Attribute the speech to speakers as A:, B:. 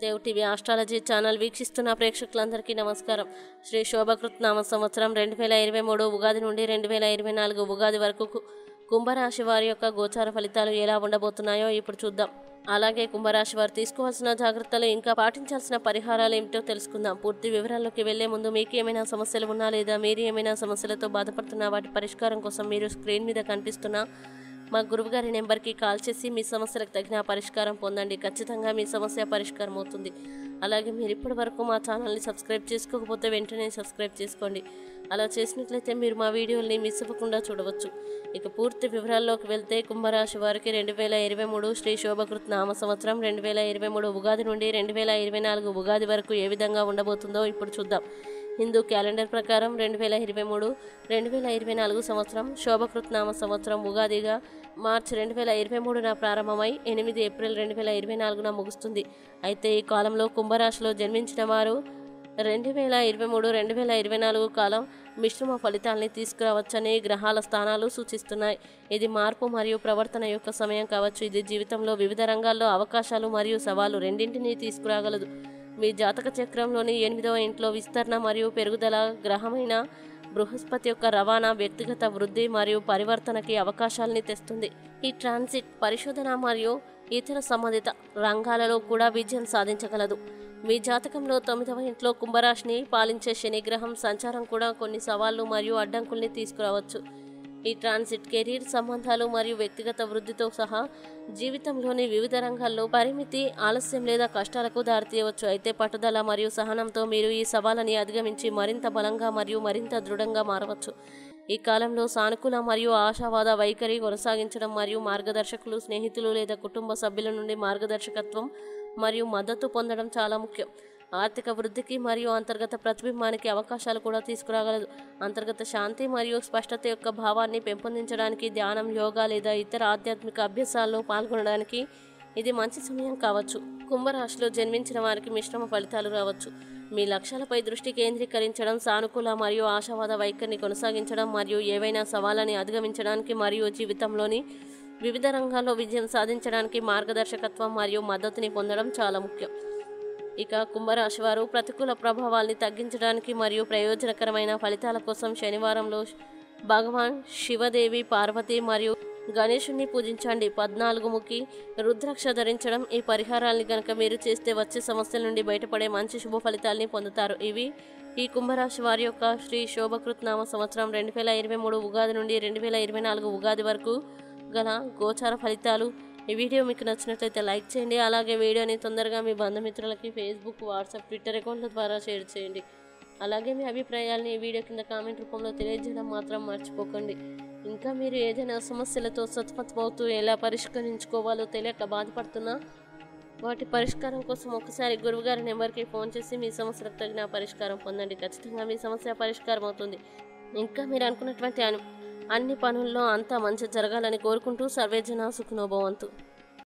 A: Dev TV astrology channel వీక్షిస్తున్న ప్రేక్షకులందరికీ నమస్కారం శ్రీ శోభకృత్ నామ సంవత్సరం రెండు వేల ఇరవై మూడు ఉగాది నుండి రెండు వేల ఇరవై నాలుగు ఉగాది వరకు కు- కుంభరాశి వారి యొక్క గోచార ఫలితాలు ఎలా ఉండబోతున్నాయో ఇప్పుడు చూద్దాం అలాగే కుంభరాశి వారు తీసుకోవాల్సిన జాగ్రత్తలు ఇంకా పాటించాల్సిన పరిహారాలు ఏమిటో తెలుసుకుందాం పూర్తి వివరాల్లోకి వెళ్లే ముందు మీకు ఏమైనా సమస్యలు ఉన్నా లేదా మీరు ఏమైనా సమస్యలతో బాధపడుతున్నా వాటి పరిష్కారం కోసం మీరు స్క్రీన్ మీద కనిపిస్తున్న మా గురువుగారి నెంబర్కి కాల్ చేసి మీ సమస్యలకు తగిన పరిష్కారం పొందండి ఖచ్చితంగా మీ సమస్య పరిష్కారం అవుతుంది అలాగే మీరు ఇప్పటి వరకు మా ఛానల్ని సబ్స్క్రైబ్ చేసుకోకపోతే వెంటనే సబ్స్క్రైబ్ చేసుకోండి అలా చేసినట్లయితే మీరు మా వీడియోల్ని మిస్ అవ్వకుండా చూడవచ్చు ఇక పూర్తి వివరాల్లోకి వెళ్తే కుంభరాశి వారికి రెండు వేల ఇరవై మూడు శ్రీ శోభకృత్ నామ సంవత్సరం రెండు వేల ఇరవై మూడు ఉగాది నుండి రెండు వేల ఇరవై నాలుగు ఉగాది వరకు ఏ విధంగా ఉండబోతుందో ఇప్పుడు చూద్దాం హిందూ క్యాలెండర్ ప్రకారం రెండు వేల ఇరవై మూడు రెండు వేల ఇరవై నాలుగు సంవత్సరం శోభకృత్ నామ సంవత్సరం ఉగాదిగా మార్చి రెండు వేల ఇరవై మూడున ప్రారంభమై ఎనిమిది ఏప్రిల్ రెండు వేల ఇరవై నాలుగున ముగుస్తుంది అయితే ఈ కాలంలో కుంభరాశిలో జన్మించిన వారు రెండు వేల ఇరవై మూడు రెండు వేల ఇరవై నాలుగు కాలం మిశ్రమ ఫలితాల్ని తీసుకురావచ్చని గ్రహాల స్థానాలు సూచిస్తున్నాయి ఇది మార్పు మరియు ప్రవర్తన యొక్క సమయం కావచ్చు ఇది జీవితంలో వివిధ రంగాల్లో అవకాశాలు మరియు సవాలు రెండింటినీ తీసుకురాగలదు మీ జాతక చక్రంలోని ఎనిమిదవ ఇంట్లో విస్తరణ మరియు పెరుగుదల గ్రహమైన బృహస్పతి యొక్క రవాణా వ్యక్తిగత వృద్ధి మరియు పరివర్తనకి అవకాశాలని తెస్తుంది ఈ ట్రాన్సిట్ పరిశోధన మరియు ఇతర సంబంధిత రంగాలలో కూడా విజయం సాధించగలదు మీ జాతకంలో తొమ్మిదవ ఇంట్లో కుంభరాశిని పాలించే శని గ్రహం సంచారం కూడా కొన్ని సవాళ్లు మరియు అడ్డంకుల్ని తీసుకురావచ్చు ఈ ట్రాన్సిట్ కెరీర్ సంబంధాలు మరియు వ్యక్తిగత వృద్ధితో సహా జీవితంలోని వివిధ రంగాల్లో పరిమితి ఆలస్యం లేదా కష్టాలకు దారితీయవచ్చు అయితే పట్టుదల మరియు సహనంతో మీరు ఈ సవాళ్ళని అధిగమించి మరింత బలంగా మరియు మరింత దృఢంగా మారవచ్చు ఈ కాలంలో సానుకూల మరియు ఆశావాద వైఖరి కొనసాగించడం మరియు మార్గదర్శకులు స్నేహితులు లేదా కుటుంబ సభ్యుల నుండి మార్గదర్శకత్వం మరియు మద్దతు పొందడం చాలా ముఖ్యం ఆర్థిక వృద్ధికి మరియు అంతర్గత ప్రతిబింబానికి అవకాశాలు కూడా తీసుకురాగలదు అంతర్గత శాంతి మరియు స్పష్టత యొక్క భావాన్ని పెంపొందించడానికి ధ్యానం యోగా లేదా ఇతర ఆధ్యాత్మిక అభ్యాసాల్లో పాల్గొనడానికి ఇది మంచి సమయం కావచ్చు కుంభరాశిలో జన్మించిన వారికి మిశ్రమ ఫలితాలు రావచ్చు మీ లక్ష్యాలపై దృష్టి కేంద్రీకరించడం సానుకూల మరియు ఆశావాద వైఖరిని కొనసాగించడం మరియు ఏవైనా సవాళ్ళని అధిగమించడానికి మరియు జీవితంలోని వివిధ రంగాల్లో విజయం సాధించడానికి మార్గదర్శకత్వం మరియు మద్దతుని పొందడం చాలా ముఖ్యం ఇక కుంభరాశి వారు ప్రతికూల ప్రభావాల్ని తగ్గించడానికి మరియు ప్రయోజనకరమైన ఫలితాల కోసం శనివారంలో భగవాన్ శివదేవి పార్వతి మరియు గణేశుని పూజించండి పద్నాలుగు ముఖి రుద్రాక్ష ధరించడం ఈ పరిహారాల్ని గనక మీరు చేస్తే వచ్చే సమస్యల నుండి బయటపడే మంచి శుభ ఫలితాల్ని పొందుతారు ఇవి ఈ కుంభరాశి వారి యొక్క శ్రీ శోభకృత్ నామ సంవత్సరం రెండు వేల ఇరవై మూడు ఉగాది నుండి రెండు వేల ఇరవై నాలుగు ఉగాది వరకు గల గోచార ఫలితాలు ఈ వీడియో మీకు నచ్చినట్లయితే లైక్ చేయండి అలాగే వీడియోని తొందరగా మీ బంధుమిత్రులకి ఫేస్బుక్ వాట్సాప్ ట్విట్టర్ అకౌంట్ల ద్వారా షేర్ చేయండి అలాగే మీ అభిప్రాయాల్ని ఈ వీడియో కింద కామెంట్ రూపంలో తెలియజేయడం మాత్రం మర్చిపోకండి ఇంకా మీరు ఏదైనా సమస్యలతో సతమతమవుతూ ఎలా పరిష్కరించుకోవాలో తెలియక బాధపడుతున్నా వాటి పరిష్కారం కోసం ఒకసారి గురువుగారి నెంబర్కి ఫోన్ చేసి మీ సమస్యలకు తగిన పరిష్కారం పొందండి ఖచ్చితంగా మీ సమస్య పరిష్కారం అవుతుంది ఇంకా మీరు అనుకున్నటువంటి అను- అన్ని పనుల్లో అంతా మంచి జరగాలని కోరుకుంటూ సర్వేజన సుఖనోభవంతు